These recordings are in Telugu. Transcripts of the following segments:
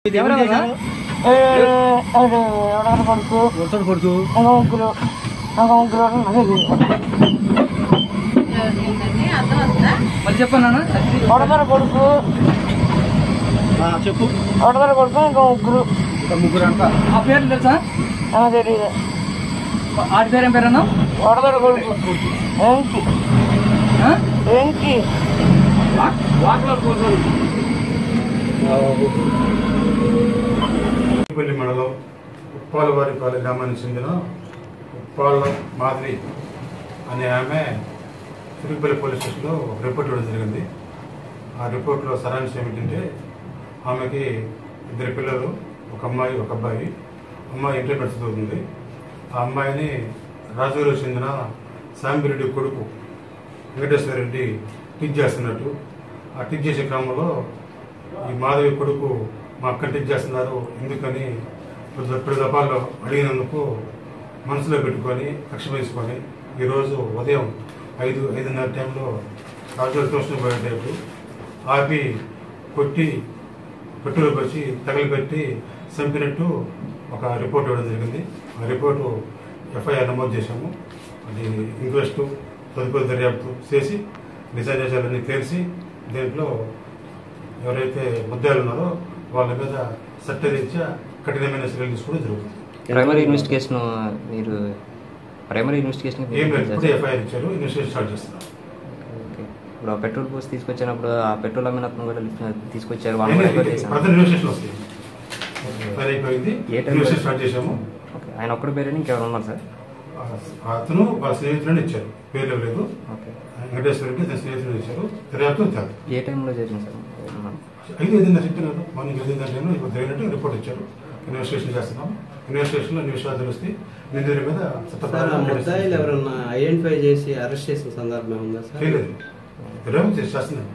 ఎవరెవరా ఎవడన్నా కొడుకు కొడుతాడు కొడుకు ఒక ముగ్గురు ఒక ముగ్గురు నాకు మళ్ళీ చెప్పన్నా వడదర కొడుకు చెప్పు వడదర కొడుకు ఇంకా ముగ్గురు ముగ్గురు అంట ఆ పేర్లు తెలుసా నాకు తెలియదు ఆడి పేరు ఏం పేరు అన్నా వడదర కొడుకు వెంకి వెంకి పల్లి మండలం ఉప్పాలవారిపాలెం గ్రామానికి చెందిన ఉప్పాళ్ళ మాధవి అనే ఆమె తిరుగుపల్లి పోలీస్ స్టేషన్లో ఒక రిపోర్ట్ ఇవ్వడం జరిగింది ఆ రిపోర్ట్లో సారాంశం ఏమిటంటే ఆమెకి ఇద్దరు పిల్లలు ఒక అమ్మాయి ఒక అబ్బాయి అమ్మాయి ఇంటర్మీడియట్ చదువుతుంది ఆ అమ్మాయిని రాజుగారికి చెందిన సాంబిరెడ్డి కొడుకు వెంకటేశ్వర రెడ్డి టీచ్ చేస్తున్నట్టు ఆ టీచ్ చేసే క్రమంలో ఈ మాధవి కొడుకు మా అక్క టీచ్ చేస్తున్నారు ఎందుకని ఇప్పుడు దఫాల్లో అడిగినందుకు మనసులో పెట్టుకొని కక్ష వేసుకొని ఈరోజు ఉదయం ఐదు ఐదున్నర టైంలో రాజుగారి ట్యూషన్ పోయేటప్పుడు ఆపి కొట్టి పెట్టులోకి వచ్చి తగిలిపెట్టి చంపినట్టు ఒక రిపోర్ట్ ఇవ్వడం జరిగింది ఆ రిపోర్టు ఎఫ్ఐఆర్ నమోదు చేశాము అది ఇంక్వెస్ట్ తదుపరి దర్యాప్తు చేసి నిజానిజాలన్నీ తెలిసి దీంట్లో ఎవరైతే ముద్దాయిలు ఉన్నారో వాళ్ళ మీద చట్టరీత్యా కఠినమైన చర్యలు తీసుకోవడం జరుగుతుంది ప్రైమరీ ఇన్వెస్టిగేషన్ మీరు ప్రైమరీ ఇన్వెస్టిగేషన్ ఏం లేదు ఇప్పుడే ఎఫ్ఐఆర్ ఇచ్చారు ఇన్వెస్టిగేషన్ స్టార్ట్ చేస్తున్నారు ఇప్పుడు ఆ పెట్రోల్ పోసి తీసుకొచ్చినప్పుడు ఆ పెట్రోల్ అమ్మిన అతను కూడా తీసుకొచ్చారు ఏం వాళ్ళు లేదు, కూడా చేశారు. ప్రతి ఇన్వెస్టిగేషన్ వస్తాయి ఎఫ్ఐఆర్ అయిపోయింది ఏ టైంలో? ఇన్వెస్టిగేషన్ స్టార్ట్ చేశాము ఓకే ఆయన ఒక్కడి పేరు ఇంకెవరు ఉన్నారు సార్ ఆ అతను వాళ్ళ స్నేహితులను ఇచ్చారు పేర్లు లేదు ఓకే వెంకటేశ్వర రెడ్డి తన స్నేహితులను ఇచ్చారు దర్యాప్తు తేదు ఏ టైంలో జరిగింది సార్ ఏమన్నా? ఐదు ఐదున్నర చెప్పినారు మార్నింగ్ ఐదున్నర టైంలో ఇప్పుడు జరిగినట్టు రిపోర్ట్ ఇచ్చారు ఇన్వెస్టిగేషన్ చేస్తున్నాం ఇన్వెస్టిగేషన్లో అన్ని విషయాలు తెలుస్తాయి నిందితుల మీద సార్ ఆ చట్టపరమైన ముద్దాయిలు ఎవరన్నా ఐడెంటిఫై చేసి అరెస్ట్ చేసిన సందర్భం ఉందా సార్ చేయలేదు దర్యాప్తు చేస్తున్నాం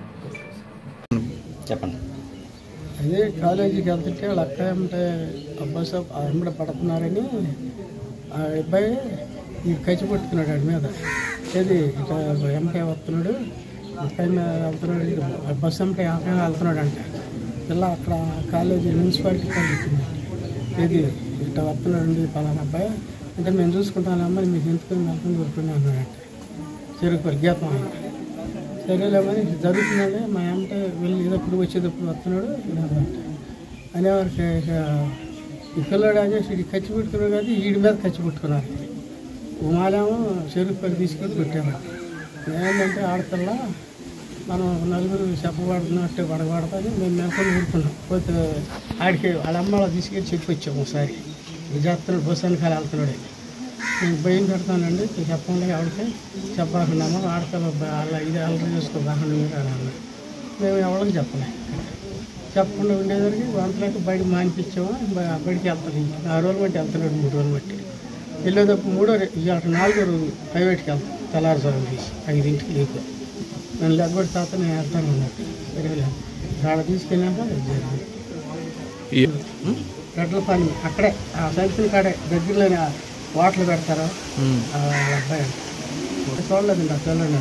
చెప్పండి అదే కాలేజీకి వెళ్తుంటే వాళ్ళ అక్క ఏమంటే అబ్బాయి సాబ్ వెంబడ పడుతున్నారని ఆ అబ్బాయి ఈ కచ్చి పట్టుకున్నాడు వాడి మీద ఏది ఇట్లా ఎంపై వస్తున్నాడు అబ్బాయి మీద వెళ్తున్నాడు ఇటు బస్సు ఎంపై ఎంపై వెళ్తున్నాడు అంట ఇలా అక్కడ కాలేజీ మున్సిపాలిటీ కాలేజీ ఏది ఇట్లా వస్తున్నాడండి పలానా అబ్బాయి అంటే మేము చూసుకుంటాను అమ్మాయి మీకు ఎందుకు వెళ్తుంది దొరుకుతుంది అన్నాడంట చెరుకు గీతం ఆయన సరేలేమని జరుగుతుందండి మా ఏమంటే వెళ్ళి ఏదో ఇప్పుడు వచ్చేటప్పుడు వస్తున్నాడు ఇలా అన్నమాట. అనేవారికి ఇక ఈ పిల్లడు అనేసి ఇది ఖర్చు పెట్టుకున్నాడు కదా వీడి మీద ఖర్చు పెట్టుకున్నారు ఉమాలేమో చెరుకు పని తీసుకెళ్ళి పెట్టాము ఏంటంటే ఆడపిల్ల మనం నలుగురు చెప్పబడుతున్నట్టు పడబడతాని మేము మేకొని ఊరుకున్నాం పోతే ఆడికి వాళ్ళ అమ్మ వాళ్ళ తీసుకెళ్ళి చెప్పి వచ్చాము ఒకసారి చేస్తున్నాడు బస్సు వెనకాల వెళ్తున్నాడు అని. నేను భయం పెడతానండి చెప్పండి ఎవరికి చెప్పాకున్నాము ఆడపిల్ల బ- అలా ఇది అల్లరి చేసుకోకుండా మీరు అని అన్నారు మేము ఎవరికి చెప్పలే చెప్పకుండా ఉండేసరికి వంటలకు బయట మానిపించాము బ- బయటికి వెళ్తాను ఆ రోజులు బట్టి వెళ్తున్నాడు మూడు రోజులు బట్టి వెళ్ళేటప్పుడు మూడో రే- ఇవాళ నాలుగో రోజు ప్రైవేట్కి వెళ్తాం తెల్లారుజాము తీసి ఐదింటికి లేకు నేను లెగ్గొడి తాత నేను వెళ్తాను అన్నట్టు సరేలే ఆడ తీసుకెళ్ళాక ఇది జరిగింది రెడ్ల పని అక్కడే ఆ సంచిన కాడే దగ్గరలోనే ఆ వాటలు పెడతారు ఆ అబ్బాయి చూడలేదండి ఆ పిల్లలు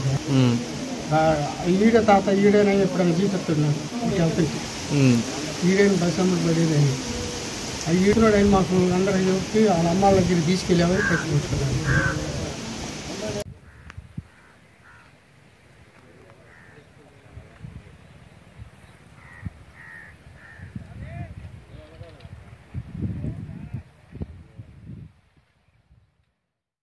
ఈడే తాత ఈడేనా ఎప్పుడైనా చూపిస్తున్నాడు ఇటు వెళ్తుంటే ఈడేని బస్ అమ్మడు పడేదని ఆ ఈడున్నాడు అని మాకు అందరూ చెప్పి వాళ్ళ అమ్మ వాళ్ళ దగ్గర తీసుకెళ్ళేవారు పెట్టుకుంటున్నాను